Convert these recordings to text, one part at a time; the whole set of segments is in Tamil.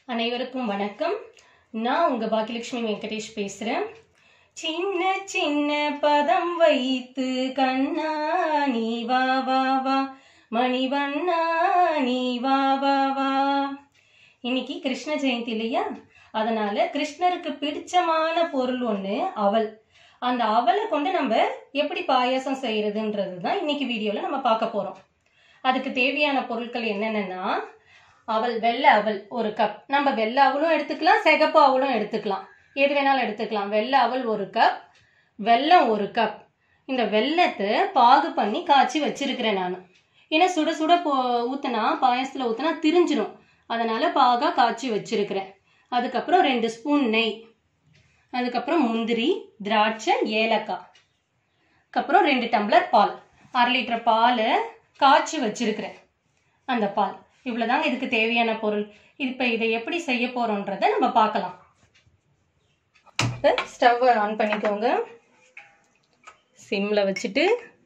அனைவருக்கும் வணக்கம் நான் உங்க பாக்கியலட்சுமி வெங்கடேஷ் பேசுறேன் சின்ன சின்ன பதம் வைத்து கண்ணா நீ வா வா வா மணிவண்ணா நீ வா வா வா இன்னைக்கு கிருஷ்ண ஜெயந்தி இல்லையா அதனால கிருஷ்ணருக்கு பிடிச்சமான பொருள் ஒன்று அவல் அந்த அவலை கொண்டு நம்ம எப்படி பாயாசம் செய்யறதுன்றது தான் இன்னைக்கு வீடியோவில் நம்ம பார்க்க போறோம் அதுக்கு தேவையான பொருட்கள் என்னென்னா அவல் வெள்ளை அவல் ஒரு கப் நம்ம வெள்ளை அவலும் எடுத்துக்கலாம் சிகப்பு அவலும் எடுத்துக்கலாம் எது வேணாலும் எடுத்துக்கலாம் வெள்ளை அவல் ஒரு கப் வெல்லம் ஒரு கப் இந்த வெல்லத்தை பாகு பண்ணி காய்ச்சி வச்சிருக்கிறேன் நான் ஏன்னா சுட சுட போ ஊற்றினா பாயசத்தில் ஊற்றினா திரிஞ்சிரும் அதனால பாகா காய்ச்சி வச்சிருக்கிறேன் அதுக்கப்புறம் ரெண்டு ஸ்பூன் நெய் அதுக்கப்புறம் முந்திரி திராட்சை ஏலக்காய் அதுக்கப்புறம் ரெண்டு டம்ளர் பால் அரை லிட்டர் பாலை காய்ச்சி வச்சிருக்கிறேன் அந்த பால் இவ்வளோதாங்க இதுக்கு தேவையான பொருள் இப்போ இதை எப்படி செய்ய போகிறோன்றத நம்ம பார்க்கலாம் இப்போ ஸ்டவ்வை ஆன் பண்ணிக்கோங்க சிம்மில் வச்சுட்டு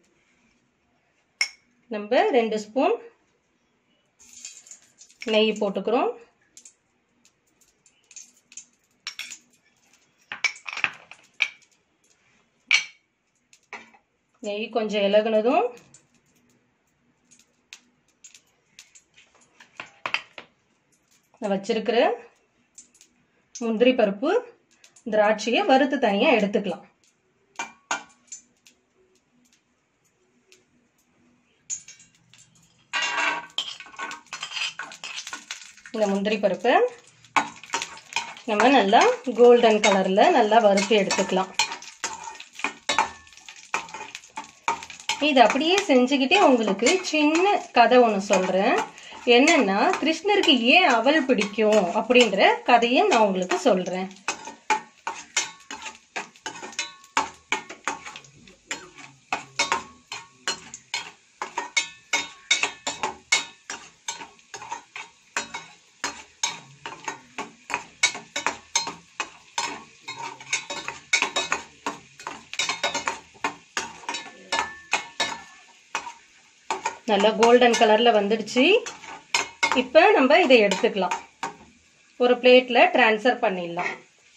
நம்ம ரெண்டு ஸ்பூன் நெய் போட்டுக்கிறோம் நெய் கொஞ்சம் இலகுனதும் நான் வச்சிருக்கிற முந்திரி பருப்பு திராட்சையை வறுத்து தனியாக எடுத்துக்கலாம் இந்த முந்திரி பருப்பை நம்ம நல்லா கோல்டன் கலரில் நல்லா வறுத்து எடுத்துக்கலாம் இது அப்படியே செஞ்சுக்கிட்டே உங்களுக்கு சின்ன கதை ஒன்று சொல்கிறேன் என்னன்னா கிருஷ்ணருக்கு ஏன் அவல் பிடிக்கும் அப்படின்ற கதையை நான் உங்களுக்கு சொல்கிறேன் நல்லா கோல்டன் கலரில் வந்துடுச்சு இப்போ நம்ம இதை எடுத்துக்கலாம் ஒரு பிளேட்டில் ட்ரான்ஸ்ஃபர் பண்ணிடலாம்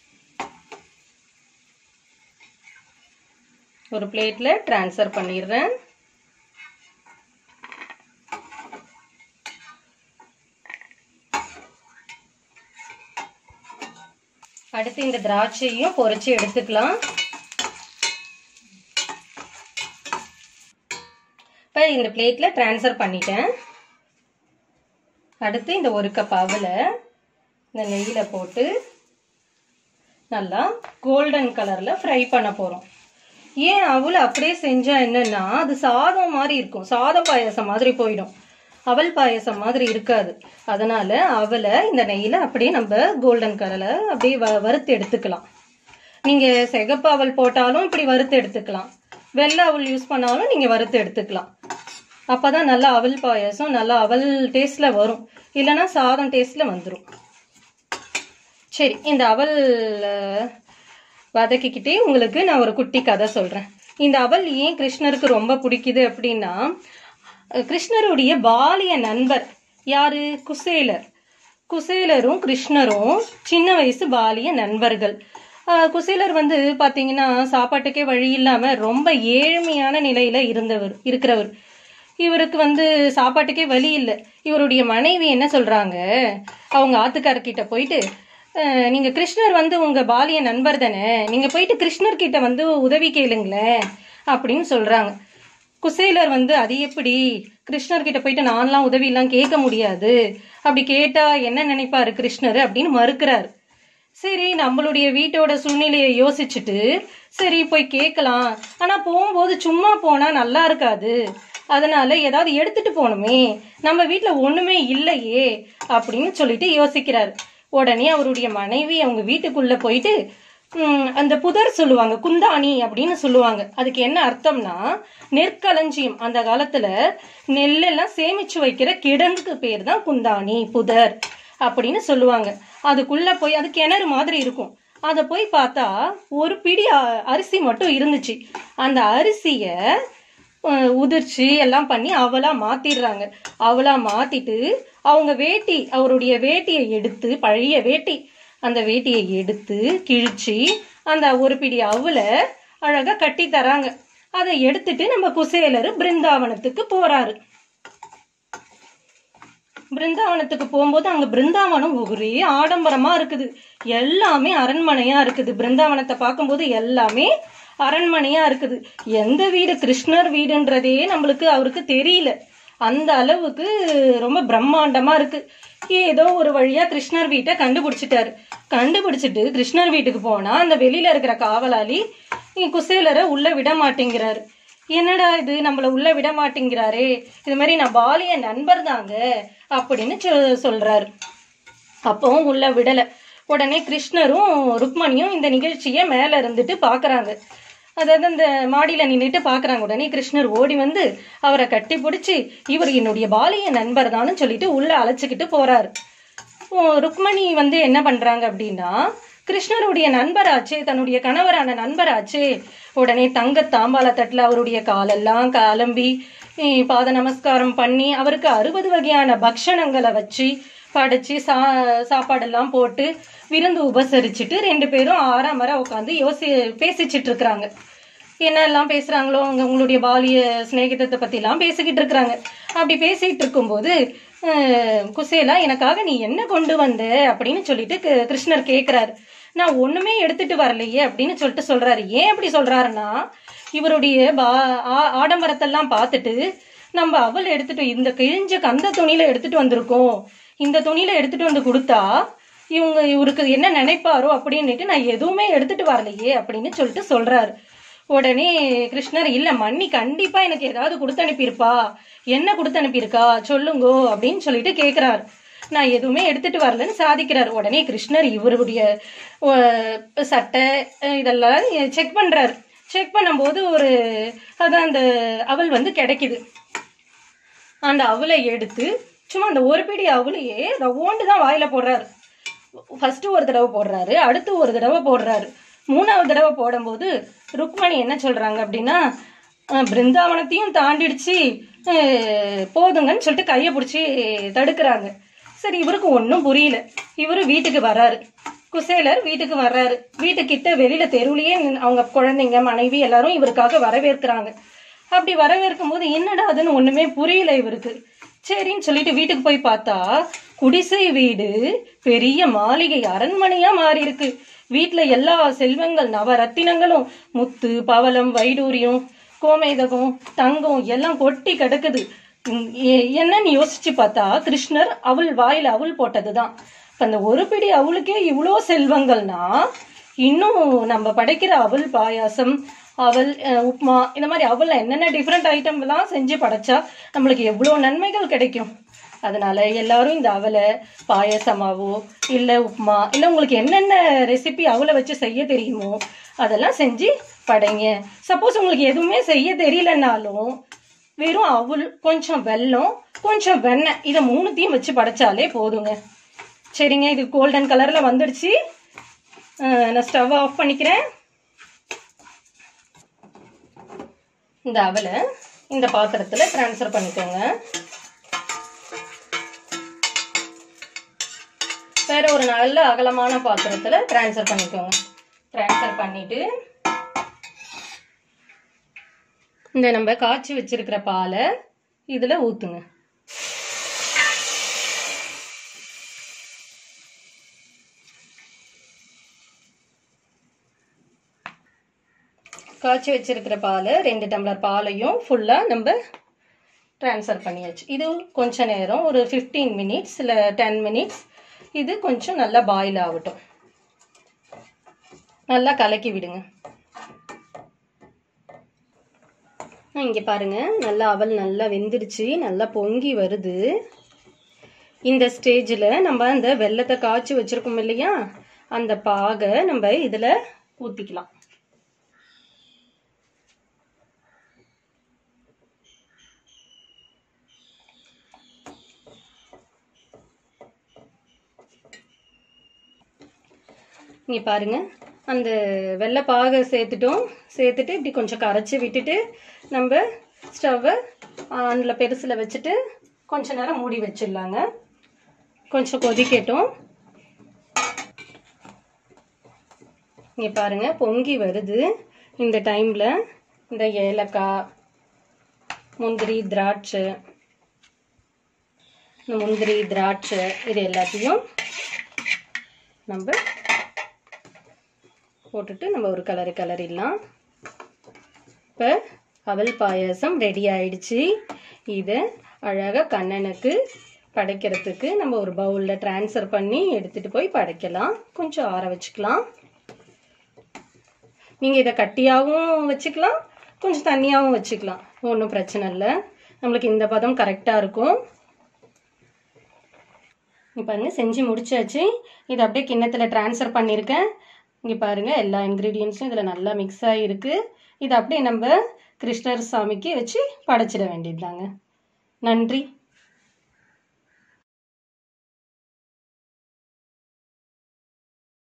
ஒரு பிளேட்டில் ட்ரான்ஸ்ஃபர் பண்ணிடுறேன் அடுத்து இந்த திராட்சையும் பொறிச்சு எடுத்துக்கலாம் இப்போ இந்த பிளேட்டில் ட்ரான்ஸ்ஃபர் பண்ணிட்டேன் அடுத்து இந்த ஒரு கப் அவலை இந்த நெய்யில் போட்டு நல்லா கோல்டன் கலரில் ஃப்ரை பண்ண போகிறோம் ஏன் அவல் அப்படியே செஞ்சால் என்னன்னா அது சாதம் மாதிரி இருக்கும் சாதம் பாயசம் மாதிரி போயிடும் அவல் பாயசம் மாதிரி இருக்காது அதனால அவலை இந்த நெய்யில் அப்படியே நம்ம கோல்டன் கலரில் அப்படியே வ வறுத்து எடுத்துக்கலாம் நீங்கள் சிகப்பு அவல் போட்டாலும் இப்படி வறுத்து எடுத்துக்கலாம் வெள்ளை அவல் யூஸ் பண்ணாலும் நீங்கள் வறுத்து எடுத்துக்கலாம் அப்போ தான் நல்லா அவல் பாயாசம் நல்லா அவல் டேஸ்ட்டில் வரும் இல்லைன்னா சாதம் டேஸ்ட்டில் வந்துடும் சரி இந்த அவல் வதக்கிக்கிட்டே உங்களுக்கு நான் ஒரு குட்டி கதை சொல்கிறேன் இந்த அவல் ஏன் கிருஷ்ணருக்கு ரொம்ப பிடிக்குது அப்படின்னா கிருஷ்ணருடைய பாலிய நண்பர் யாரு குசேலர் குசேலரும் கிருஷ்ணரும் சின்ன வயசு பாலிய நண்பர்கள் குசேலர் வந்து பார்த்தீங்கன்னா சாப்பாட்டுக்கே வழி இல்லாமல் ரொம்ப ஏழ்மையான நிலையில் இருந்தவர் இருக்கிறவர் இவருக்கு வந்து சாப்பாட்டுக்கே வழி இல்லை இவருடைய மனைவி என்ன சொல்கிறாங்க அவங்க ஆத்துக்காரர்கிட்ட போயிட்டு நீங்கள் கிருஷ்ணர் வந்து உங்கள் பாலிய நண்பர் தானே நீங்கள் போயிட்டு கிருஷ்ணர்கிட்ட வந்து உதவி கேளுங்களேன் அப்படின்னு சொல்கிறாங்க குசேலர் வந்து அது எப்படி கிருஷ்ணர்கிட்ட போயிட்டு நான்லாம் உதவியெல்லாம் கேட்க முடியாது அப்படி கேட்டால் என்ன நினைப்பாரு கிருஷ்ணர் அப்படின்னு மறுக்கிறாரு சரி நம்மளுடைய வீட்டோட சூழ்நிலையை யோசிச்சுட்டு சரி போய் கேட்கலாம் ஆனால் போகும்போது சும்மா போனால் நல்லா இருக்காது அதனால ஏதாவது எடுத்துட்டு போகணுமே நம்ம வீட்டில் ஒன்றுமே இல்லையே அப்படின்னு சொல்லிட்டு யோசிக்கிறாரு உடனே அவருடைய மனைவி அவங்க வீட்டுக்குள்ள போயிட்டு அந்த புதர் சொல்லுவாங்க குந்தாணி அப்படின்னு சொல்லுவாங்க அதுக்கு என்ன அர்த்தம்னா நெற்களஞ்சியம் அந்த காலத்துல நெல்லெல்லாம் சேமிச்சு வைக்கிற கிடங்குக்கு பேர் தான் குந்தாணி புதர் அப்படின்னு சொல்லுவாங்க அதுக்குள்ள போய் அது கிணறு மாதிரி இருக்கும் அதை போய் பார்த்தா ஒரு பிடி அரிசி மட்டும் இருந்துச்சு அந்த அரிசியை உதிர்ச்சி எல்லாம் பண்ணி அவளா மாத்திடுறாங்க அவளா மாத்திட்டு அவங்க வேட்டி அவருடைய வேட்டியை எடுத்து பழைய வேட்டி அந்த வேட்டியை எடுத்து கிழிச்சு அந்த ஒரு பிடி அவுல அழகா கட்டி தராங்க அதை எடுத்துட்டு நம்ம குசேலர் பிருந்தாவனத்துக்கு போறாரு பிருந்தாவனத்துக்கு போகும்போது அங்க பிருந்தாவனம் ஒரே ஆடம்பரமா இருக்குது எல்லாமே அரண்மனையா இருக்குது பிருந்தாவனத்தை பார்க்கும்போது எல்லாமே அரண்மனையா இருக்குது எந்த வீடு கிருஷ்ணர் வீடுன்றதே நம்மளுக்கு அவருக்கு தெரியல அந்த அளவுக்கு ரொம்ப பிரம்மாண்டமா இருக்கு ஏதோ ஒரு வழியா கிருஷ்ணர் வீட்டை கண்டுபிடிச்சிட்டாரு கண்டுபிடிச்சிட்டு கிருஷ்ணர் வீட்டுக்கு போனா அந்த வெளியில இருக்கிற காவலாளி குசேலரை உள்ள விட மாட்டேங்கிறாரு என்னடா இது நம்மள உள்ள விட மாட்டேங்கிறாரே இது மாதிரி நான் பாலிய நண்பர் தாங்க அப்படின்னு சொ- சொல்றாரு அப்பவும் உள்ள விடல உடனே கிருஷ்ணரும் ருக்மணியும் இந்த நிகழ்ச்சியை மேல இருந்துட்டு பாக்குறாங்க அதாவது அந்த மாடியில நின்னுட்டு பாக்குறாங்க உடனே கிருஷ்ணர் ஓடி வந்து அவரை கட்டி பிடிச்சி இவர் என்னுடைய பாலிய நண்பர் தான்னு சொல்லிட்டு உள்ள அழைச்சுக்கிட்டு போறாரு ஓ, ருக்மணி வந்து என்ன பண்றாங்க அப்படின்னா கிருஷ்ணருடைய நண்பராச்சே தன்னுடைய கணவரான நண்பராச்சே உடனே தங்க தாம்பால தட்டுல அவருடைய காலெல்லாம் காலம்பி eh, பாத நமஸ்காரம் பண்ணி அவருக்கு அறுபது வகையான பக்ஷணங்களை வச்சு படைச்சு சா சாப்பாடெல்லாம் போட்டு விருந்து உபசரிச்சுட்டு ரெண்டு பேரும் ஆறாமர உட்காந்து யோசி பேசிச்சிட்டு இருக்கிறாங்க என்னெல்லாம் பேசுறாங்களோ அவங்க உங்களுடைய பாலிய சிநேகிதத்தை பத்தி எல்லாம் பேசிக்கிட்டு இருக்கிறாங்க அப்படி பேசிட்டு இருக்கும்போது அஹ், குசேலா எனக்காக நீ என்ன கொண்டு வந்த அப்படின்னு சொல்லிட்டு கு- கிருஷ்ணர் கேக்குறாரு நான் ஒண்ணுமே எடுத்துட்டு வரலையே அப்படின்னு சொல்லிட்டு சொல்றாரு ஏன் அப்படி சொல்றாருன்னா இவருடைய பா ஆ- ஆடம்பரத்தெல்லாம் பார்த்துட்டு நம்ம அவள் எடுத்துட்டு இந்த கிழிஞ்ச கந்த துணியில எடுத்துட்டு வந்திருக்கோம் இந்த துணியில எடுத்துட்டு வந்து கொடுத்தா இவங்க இவருக்கு என்ன நினைப்பாரோ அப்படின்னுட்டு நான் எதுவுமே எடுத்துட்டு வரலையே அப்படின்னு சொல்லிட்டு சொல்றாரு உடனே கிருஷ்ணர் இல்ல மண்ணி கண்டிப்பா எனக்கு ஏதாவது கொடுத்து அனுப்பியிருப்பா என்ன கொடுத்து அனுப்பியிருக்கா சொல்லுங்கோ அப்படின்னு சொல்லிட்டு கேக்குறாரு நான் எதுவுமே எடுத்துட்டு வரலன்னு சாதிக்கிறார் உடனே கிருஷ்ணர் இவருடைய அஹ், சட்டை அஹ், இதெல்லாம் செக் பண்றாரு செக் பண்ணும்போது ஒரு அதான் அந்த அவல் வந்து கிடைக்குது அந்த அவலை எடுத்து சும்மா அந்த ஒரு பிடி அவலையே ரவோண்டு தான் வாயில போடுறாரு ஃபர்ஸ்ட் ஒரு தடவை போடுறாரு அடுத்து ஒரு தடவை போடுறாரு மூணாவது தடவை போடும்போது ருக்மணி என்ன சொல்றாங்க அப்படின்னா அஹ், பிருந்தாவனத்தையும் தாண்டிடுச்சு அஹ், போதுங்கன்னு சொல்லிட்டு கையை பிடிச்சி தடுக்கிறாங்க சரி இவருக்கு ஒன்றும் புரியல இவரு வீட்டுக்கு வர்றாரு குசேலர் வீட்டுக்கு வர்றாரு வீட்டுக்கிட்ட வெளியில தெருவுலயே நின்னு அவங்க குழந்தைங்க மனைவி எல்லாரும் இவருக்காக வரவேற்கிறாங்க அப்படி வரவேற்கும் போது என்னடா அதுன்னு ஒண்ணுமே புரியல இவருக்கு சரின்னு சொல்லிட்டு வீட்டுக்கு போய் பார்த்தா குடிசை வீடு பெரிய மாளிகை அரண்மனையா மாறி இருக்கு வீட்டுல எல்லா செல்வங்கள் நவரத்தினங்களும் முத்து பவளம் வைடூரியம் கோமேதகம் தங்கம் எல்லாம் கொட்டி கிடக்குது உம் எ- என்னன்னு யோசிச்சு பார்த்தா கிருஷ்ணர் அவள் வாயில அவள் போட்டதுதான் இப்ப அந்த ஒரு பிடி அவளுக்கே இவ்வளோ செல்வங்கள்னா இன்னும் நம்ம படைக்கிற அவல் பாயாசம் அவல் அஹ், உப்மா இந்த மாதிரி அவல்ல என்னென்ன டிஃப்ரெண்ட் ஐட்டம் எல்லாம் செஞ்சு படைச்சா நம்மளுக்கு எவ்வளோ நன்மைகள் கிடைக்கும் அதனால எல்லாரும் இந்த அவலை பாயசமாவோ இல்ல உப்மா இல்ல உங்களுக்கு என்னென்ன ரெசிபி அவலை வச்சு செய்ய தெரியுமோ அதெல்லாம் செஞ்சு படைங்க சப்போஸ் உங்களுக்கு எதுவுமே செய்ய தெரியலனாலும் வெறும் அவல் கொஞ்சம் வெல்லம் கொஞ்சம் வெண்ணெய் இதை மூணுத்தையும் வச்சு படைச்சாலே போதுங்க சரிங்க இது கோல்டன் கலர்ல வந்துடுச்சு அஹ் நான் ஸ்டவ் ஆஃப் பண்ணிக்கிறேன் இந்த அவலை இந்த பாத்திரத்துல ட்ரான்ஸ்ஃபர் பண்ணிக்கோங்க வேற ஒரு நல்ல அகலமான பாத்திரத்துல ட்ரான்ஸ்ஃபர் பண்ணிக்கோங்க ட்ரான்ஸ்ஃபர் பண்ணிட்டு இந்த நம்ம காய்ச்சி வச்சிருக்கிற பாலை இதுல ஊத்துங்க காய்ச்சி வச்சிருக்கிற பாலை ரெண்டு டம்ளர் பாலையும் ஃபுல்லா நம்ம ட்ரான்ஸ்ஃபர் பண்ணியாச்சு இது கொஞ்ச நேரம் ஒரு 15 மினிட்ஸ் இல்லை டென் மினிட்ஸ் இது கொஞ்சம் நல்லா பாயில் ஆகட்டும் நல்லா கலக்கி விடுங்க இங்கே பாருங்க நல்லா அவல் நல்லா வெந்துடுச்சு நல்லா பொங்கி வருது இந்த ஸ்டேஜில் நம்ம அந்த வெள்ளத்தை காய்ச்சி வச்சிருக்கோம் இல்லையா அந்த பாகை நம்ம இதில் ஊற்றிக்கலாம் இங்கே பாருங்க அந்த வெள்ளை பாகை சேர்த்துட்டோம் சேர்த்துட்டு இப்படி கொஞ்சம் கரைச்சி விட்டுட்டு நம்ம ஸ்டவ்வை ஆனில் பெருசில் வச்சுட்டு கொஞ்ச நேரம் மூடி வச்சிடலாங்க கொஞ்சம் கொதிக்கட்டும் இங்கே பாருங்க பொங்கி வருது இந்த டைமில் இந்த ஏலக்காய் முந்திரி திராட்சை இந்த முந்திரி திராட்சை இது எல்லாத்தையும் நம்ம போட்டுட்டு நம்ம ஒரு கலரு கலரிடலாம் இப்போ அவல் பாயாசம் ரெடி ஆயிடுச்சு இதை அழகாக கண்ணனுக்கு படைக்கிறதுக்கு நம்ம ஒரு பவுலில் ட்ரான்ஸ்ஃபர் பண்ணி எடுத்துகிட்டு போய் படைக்கலாம் கொஞ்சம் ஆற வச்சுக்கலாம் நீங்கள் இதை கட்டியாகவும் வச்சுக்கலாம் கொஞ்சம் தண்ணியாகவும் வச்சுக்கலாம் ஒன்றும் பிரச்சனை இல்லை நம்மளுக்கு இந்த பதம் கரெக்டாக இருக்கும் இங்கே பாருங்கள் செஞ்சு முடிச்சாச்சு இதை அப்படியே கிண்ணத்தில் ட்ரான்ஸ்ஃபர் பண்ணியிருக்கேன் இங்கே பாருங்கள் எல்லா இன்க்ரீடியன்ஸும் இதில் நல்லா மிக்ஸ் ஆகிருக்கு இதை அப்படியே நம்ம கிருஷ்ணர் சாமிக்கு வச்சு படைச்சிட வேண்டியதுதாங்க நன்றி